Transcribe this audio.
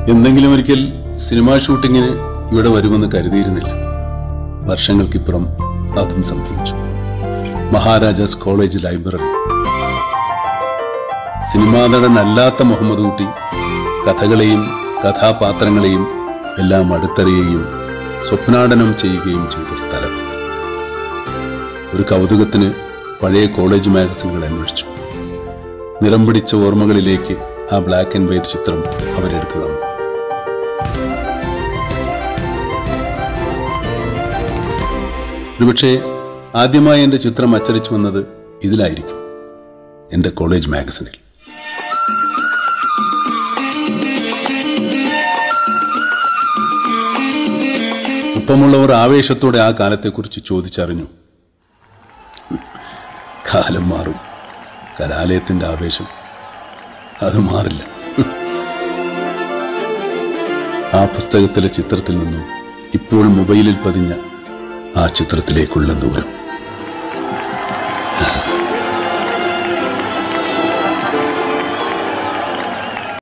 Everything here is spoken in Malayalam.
എന്തെങ്കിലും ഒരിക്കൽ സിനിമാ ഷൂട്ടിങ്ങിന് ഇവിടെ വരുമെന്ന് കരുതിയിരുന്നില്ല വർഷങ്ങൾക്കിപ്പുറം അതും സംഭവിച്ചു മഹാരാജാസ് കോളേജ് ലൈബ്രറി സിനിമാ നടനല്ലാത്ത മുഹമ്മദ് കുട്ടി കഥകളെയും കഥാപാത്രങ്ങളെയും എല്ലാം അടുത്തറിയുകയും സ്വപ്നാടനം ചെയ്യുകയും ചെയ്ത സ്ഥലം ഒരു കൗതുകത്തിന് പഴയ കോളേജ് മാഗസിനുകൾ അന്വേഷിച്ചു നിറം പിടിച്ച ഓർമ്മകളിലേക്ക് ആ ബ്ലാക്ക് ആൻഡ് വൈറ്റ് ചിത്രം അവരെടുത്തു തന്നു ഒരുപക്ഷെ ആദ്യമായി എന്റെ ചിത്രം അച്ചടിച്ചു വന്നത് ഇതിലായിരിക്കും എന്റെ കോളേജ് മാഗസിനിൽ ഒപ്പമുള്ളവർ ആവേശത്തോടെ ആ കാലത്തെക്കുറിച്ച് ചോദിച്ചറിഞ്ഞു കാലം മാറും കലാലയത്തിന്റെ ആവേശം അത് മാറില്ല ആ പുസ്തകത്തിലെ ചിത്രത്തിൽ നിന്നും ഇപ്പോൾ മൊബൈലിൽ പതിഞ്ഞ ആ ചിത്രത്തിലേക്കുള്ള ദൂരം